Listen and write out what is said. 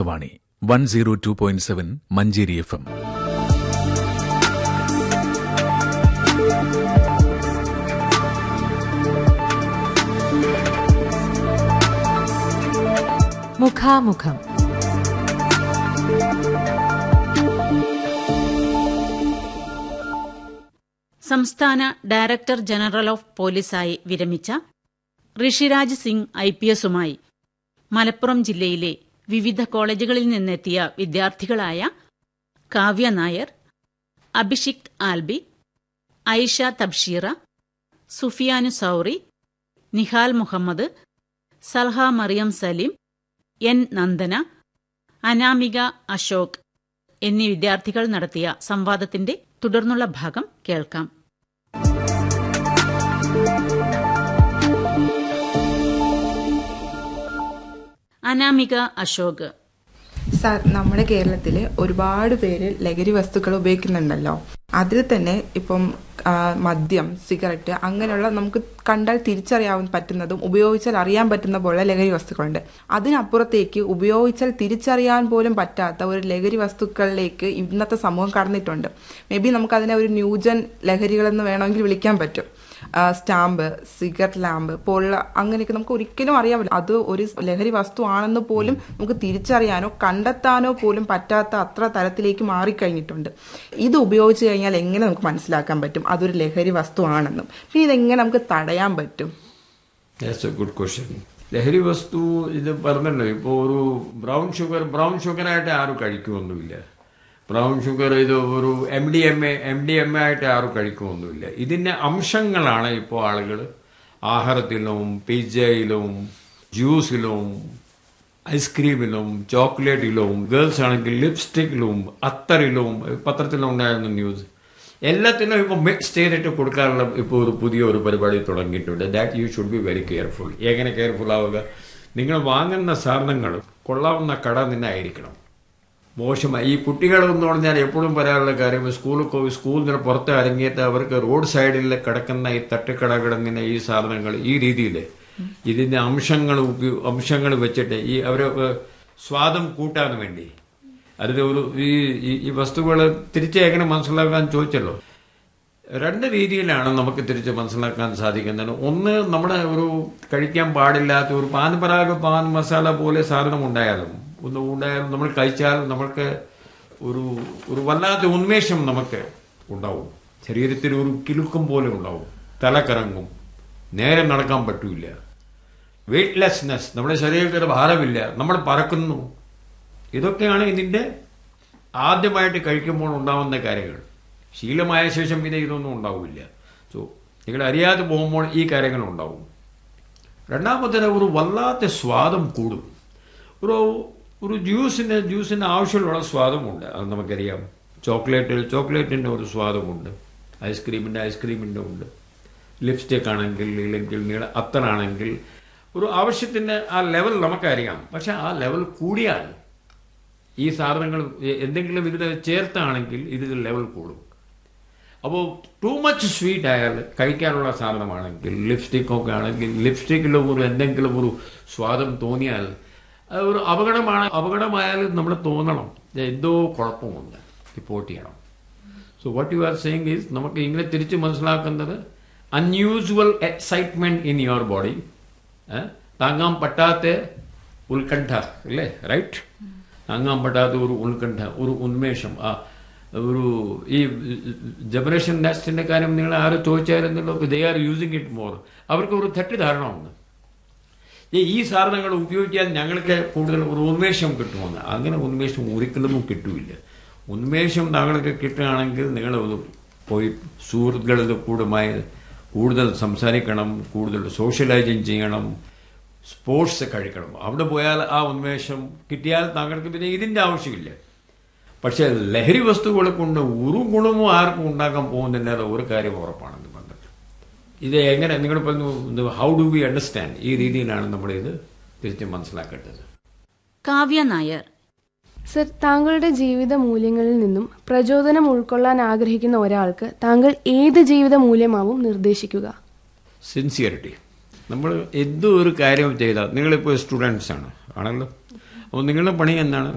Akashvani one zero two point seven Manjeri F M മുഖാമുഖം സംസ്ഥാന director general of പോലീസായി വിരമിച്ച ഋഷിരാജ് സിംഗ് ഐ പി എസുമായി മലപ്പുറം ജില്ലയിലെ വിവിധ കോളേജുകളിൽ നിന്നെത്തിയ വിദ്യാർത്ഥികളായ കാവ്യ നായർ അഭിഷിക് ആൽബി ഐഷ തബ്ഷീറ സുഫിയാനു സൗറി നിഹാൽ മുഹമ്മദ് സൽഹ മറിയം സലീം എൻ നന്ദന അനാമിക അശോക് എന്നീ വിദ്യാർത്ഥികൾ നടത്തിയ സംവാദത്തിന്റെ തുടർന്നുള്ള ഭാഗം കേൾക്കാം അനാമിക അശോക് സാർ നമ്മുടെ കേരളത്തിൽ ഒരുപാട് പേര് ലഹരി വസ്തുക്കൾ ഉപയോഗിക്കുന്നുണ്ടല്ലോ അതിൽ തന്നെ ഇപ്പം ആ, മദ്യം സിഗരറ്റ് അങ്ങനെയുള്ള നമുക്ക് കണ്ടാൽ തിരിച്ചറിയാൻ പറ്റുന്നതും ഉപയോഗിച്ചാൽ അറിയാൻ പറ്റുന്ന പോലെ ലഹരി വസ്തുക്കളുണ്ട് അതിനപ്പുറത്തേക്ക് ഉപയോഗിച്ചാൽ തിരിച്ചറിയാൻ പോലും പറ്റാത്ത ഒരു ലഹരി വസ്തുക്കളിലേക്ക് ഇന്നത്തെ സമൂഹം കടന്നിട്ടുണ്ട് മേ ബി നമുക്ക് അതിനെ ഒരു ന്യൂജൻ ലഹരികളെന്ന് വേണമെങ്കിൽ വിളിക്കാൻ പറ്റും ആ, സ്റ്റാമ്പ് സിഗരറ്റ് ലാമ്പ് പോലുള്ള അങ്ങനെയൊക്കെ നമുക്ക് ഒരിക്കലും അറിയാൻ പറ്റില്ല അത് ഒരു ലഹരി വസ്തു ആണെന്ന് പോലും നമുക്ക് തിരിച്ചറിയാനോ കണ്ടെത്താനോ പോലും പറ്റാത്ത അത്ര തരത്തിലേക്ക് മാറിക്കഴിഞ്ഞിട്ടുണ്ട് ഇത് ഉപയോഗിച്ച് കഴിഞ്ഞാൽ എങ്ങനെ നമുക്ക് മനസ്സിലാക്കാൻ പറ്റും അതൊരു ലഹരി വസ്തു ആണെന്നും പിന്നെ ഇതെങ്ങനെ നമുക്ക് തടയാൻ പറ്റും ദാറ്റ്സ് എ ഗുഡ് ക്വസ്റ്റ്യൻ ലഹരി വസ്തു ഇത് പറഞ്ഞല്ലോ ഇപ്പോൾ ഒരു ബ്രൗൺ ഷുഗർ ബ്രൗൺ ഷുഗറായിട്ട് ആരും കഴിക്കുമൊന്നുമില്ല ബ്രൗൺ ഷുഗർ ഇത് ഒരു M D M A M D M A ആയിട്ട് ആരും കഴിക്കുമൊന്നുമില്ല ഇതിന്റെ അംശങ്ങളാണ് ഇപ്പോൾ ആളുകൾ ആഹാരത്തിലും പിജ്ജയിലും ജ്യൂസിലും ഐസ്ക്രീമിലും ചോക്ലേറ്റിലും ഗേൾസ് ആണെങ്കിൽ ലിപ്സ്റ്റിക്കിലും അത്തറിലും പത്രത്തിലും ഉണ്ടായിരുന്ന ന്യൂസ് എല്ലാത്തിനും ഇപ്പോൾ മിക്സ് ചെയ്തിട്ട് കൊടുക്കാനുള്ള ഇപ്പോൾ ഒരു പുതിയ ഒരു പരിപാടി തുടങ്ങിയിട്ടുണ്ട് that you should be very careful എങ്ങനെ കെയർഫുൾ ആവുക നിങ്ങൾ വാങ്ങുന്ന സാധനങ്ങൾ കൊള്ളാവുന്ന കട തന്നെ ആയിരിക്കണം മോശമായി ഈ കുട്ടികളെന്ന് പറഞ്ഞാൽ എപ്പോഴും പറയാനുള്ള കാര്യം സ്കൂളിൽ പോയി സ്കൂളിൽ നിന്ന് പുറത്ത് ഇറങ്ങിയിട്ട് അവർക്ക് റോഡ് സൈഡിൽ കിടക്കുന്ന ഈ തട്ടുകടകൾ ഇങ്ങനെ ഈ സാധനങ്ങൾ ഈ രീതിയിൽ ഇതിന്റെ അംശങ്ങൾ ഉപയോ- അംശങ്ങൾ വെച്ചിട്ട് ഈ അവരെ ഏഹ്, സ്വാദം കൂട്ടാൻ വേണ്ടി അതിൽ ഒരു ഈ ഈ- ഈ വസ്തുക്കൾ തിരിച്ച് എങ്ങനെ മനസ്സിലാക്കാൻ ചോദിച്ചല്ലോ രണ്ട് രീതിയിലാണ് നമുക്ക് തിരിച്ച് മനസ്സിലാക്കാൻ സാധിക്കുന്നത് ഒന്ന് നമ്മുടെ ഒരു കഴിക്കാൻ പാടില്ലാത്ത ഒരു പാൻ പരാഗ പാൻ മസാല പോലെ സാധനം ഉണ്ടായാലും ഒന്ന് ഉണ്ടായാലും നമ്മൾ കഴിച്ചാൽ നമ്മൾക്ക് ഒരു ഒരു വല്ലാത്ത ഉന്മേഷം നമുക്ക് ഉണ്ടാവും ശരീരത്തിൽ ഒരു കിലുക്കം പോലെ ഉണ്ടാവും തല കറങ്ങും നേരെ നടക്കാൻ പറ്റൂല വെയ്റ്റ്ലെസ്നെസ് നമ്മുടെ ശരീരത്തിൽ ഭാരമില്ല നമ്മൾ പറക്കുന്നു ഇതൊക്കെയാണ് ഇതിന്റെ ആദ്യമായിട്ട് കഴിക്കുമ്പോൾ ഉണ്ടാവുന്ന കാര്യങ്ങൾ ശീലമായ ശേഷം പിന്നെ ഇതൊന്നും ഉണ്ടാവില്ല സോ നിങ്ങൾ അറിയാതെ പോകുമ്പോൾ ഈ കാര്യങ്ങൾ ഉണ്ടാവും രണ്ടാമത്തേത് ഒരു വല്ലാത്ത സ്വാദം കൂടും ഒരു ഒരു ജ്യൂസിന് ജ്യൂസിന് ആവശ്യമുള്ള സ്വാദമുണ്ട് അത് നമുക്കറിയാം ചോക്ലേറ്റിൽ ചോക്ലേറ്റിൻ്റെ ഒരു സ്വാദമുണ്ട് ഐസ്ക്രീമിൻ്റെ ഐസ്ക്രീമിൻ്റെ ഉണ്ട് ലിപ്സ്റ്റിക് ആണെങ്കിൽ ഇല്ലെങ്കിൽ നീള അത്തറാണെങ്കിൽ ഒരു ആവശ്യത്തിന് ആ ലെവൽ നമുക്കറിയാം പക്ഷെ ആ ലെവൽ കൂടിയാൽ ഈ സാധനങ്ങൾ എ- എന്തെങ്കിലും ഇതിൽ ചേർത്താണെങ്കിൽ ഇതിൽ ലെവൽ കൂടും അപ്പോൾ ടു മച്ച് സ്വീറ്റ് ആയാൽ കഴിക്കാനുള്ള സാധനമാണെങ്കിൽ ലിപ്സ്റ്റിക് ഒക്കെ ആണെങ്കിൽ ലിപ്സ്റ്റിക്കിലും ഒരു എന്തെങ്കിലും ഒരു സ്വാദം തോന്നിയാൽ അത് ഒരു അപകടമാണ് അപകടമായാലും നമ്മൾ തോന്നണം ഇത് എന്തോ കുഴപ്പമുണ്ട് റിപ്പോർട്ട് ചെയ്യണം so what you are saying is നമുക്ക് ഇങ്ങനെ തിരിച്ച് മനസ്സിലാക്കുന്നത് unusual excitement in your body താങ്ങാൻ പറ്റാത്ത ഉത്കണ്ഠ അല്ലേ റൈറ്റ് താങ്ങാൻ പറ്റാത്ത ഒരു ഉത്കണ്ഠ ഒരു ഉന്മേഷം ആ ഒരു ഈ ജനറേഷൻ നെക്സ്റ്റിന്റെ കാര്യം നിങ്ങൾ ആര് ചോദിച്ചായിരുന്നല്ലോ they are using it more അവർക്ക് ഒരു തെറ്റിദ്ധാരണ ഉണ്ട് ഈ- ഈ സാധനങ്ങൾ ഉപയോഗിക്കാൻ ഞങ്ങൾക്ക് കൂടുതൽ ഒരു ഉന്മേഷം കിട്ടുമെന്ന് അങ്ങനെ ഉന്മേഷം ഒരിക്കലും കിട്ടൂല ഉന്മേഷം താങ്കൾക്ക് കിട്ടുകയാണെങ്കിൽ നിങ്ങൾ ഒന്ന് പോയി സുഹൃത്തുക്കളുടെ കൂടുമായി കൂടുതൽ സംസാരിക്കണം കൂടുതൽ സോഷ്യലൈസിങ് ചെയ്യണം സ്പോർട്സ് കഴിക്കണം അവിടെ പോയാൽ ആ ഉന്മേഷം കിട്ടിയാൽ താങ്കൾക്ക് പിന്നെ ഇതിന്റെ ആവശ്യമില്ല പക്ഷെ ലഹരി വസ്തുക്കളെ കൊണ്ട് ഒരു ഗുണവും ആർക്കും ഉണ്ടാക്കാൻ പോകുന്നില്ല എന്ന ഒരു കാര്യം ഉറപ്പാണെന്ന് പറഞ്ഞിട്ട് ഇത് എങ്ങനെ നിങ്ങൾ പറഞ്ഞു ഹൗ ഡു വി അണ്ടർസ്റ്റാൻഡ് ഈ രീതിയിലാണ് നമ്മൾ ഇത് തിരിച്ച് മനസ്സിലാക്കേണ്ടത് കാവ്യ നായർ സർ താങ്കളുടെ ജീവിത മൂല്യങ്ങളിൽ നിന്നും പ്രചോദനം ഉൾക്കൊള്ളാൻ ആഗ്രഹിക്കുന്ന ഒരാൾക്ക് താങ്കൾ ഏത് ജീവിത മൂല്യമാവും നിർദ്ദേശിക്കുക സിൻസിയറിറ്റി നമ്മൾ എന്തോ ഒരു കാര്യം ചെയ്താൽ നിങ്ങളിപ്പോൾ സ്റ്റുഡൻസ് ആണ് ആണല്ലോ അപ്പോൾ നിങ്ങളുടെ പണി എന്താണ്